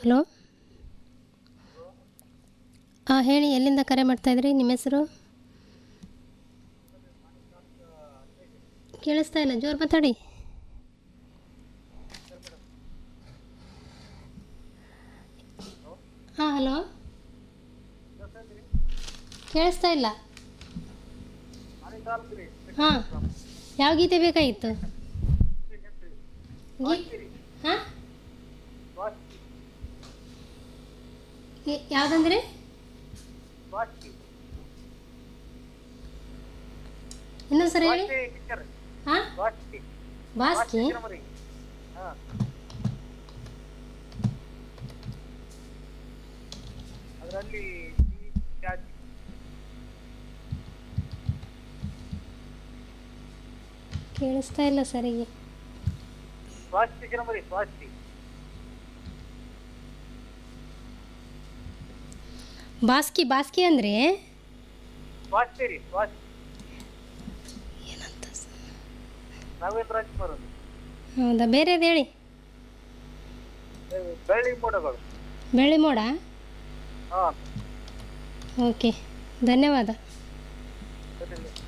hello ಹಾಂ ಹೇಳಿ ಎಲ್ಲಿಂದ ಕರೆ ಮಾಡ್ತಾಯಿದ್ರಿ ನಿಮ್ಮ ಹೆಸರು ಕೇಳಿಸ್ತಾ ಇಲ್ಲ ಜೋರು ಮಾತಾಡಿ ಹಾಂ ಹಲೋ ಕೇಳಿಸ್ತಾ ಇಲ್ಲ ಹಾಂ ಯಾವ ಗೀತೆ ಬೇಕಾಗಿತ್ತು ಹಾಂ ಯಾವುದಂದ್ರೆ ಇನ್ನೊಂದು ಸರಿ ಹೇಳಿ ಹಾಂ ಬಾಸ್ಕಿ ಅದರಲ್ಲಿ ಕೇಳಿಸ್ತಾ ಇಲ್ಲ ಸರಿಗೆ ಸ್ವಾಸ್ತಿ ಜನಮರಿ ಸ್ವಾಸ್ತಿ ಬಾಸ್ಕಿ ಬಾಸ್ಕಿ ಅಂದರೆ ಸ್ವಾಸ್ತಿ ರೀ ಸ್ವಾಸ್ತಿ ಏನಂತ ಸ- ನಾವೇಂದ್ರ ರಾಜ್ಕುಮಾರ್ ಹೌದಾ ಬೇರೆದು ಹೇಳಿ ಬೆಳ್ಳಿ ಮೋಡಗಳು ಬೆಳ್ಳಿ ಮೋಡ ಹಾಂ ಓಕೆ ಧನ್ಯವಾದ ಸರಿ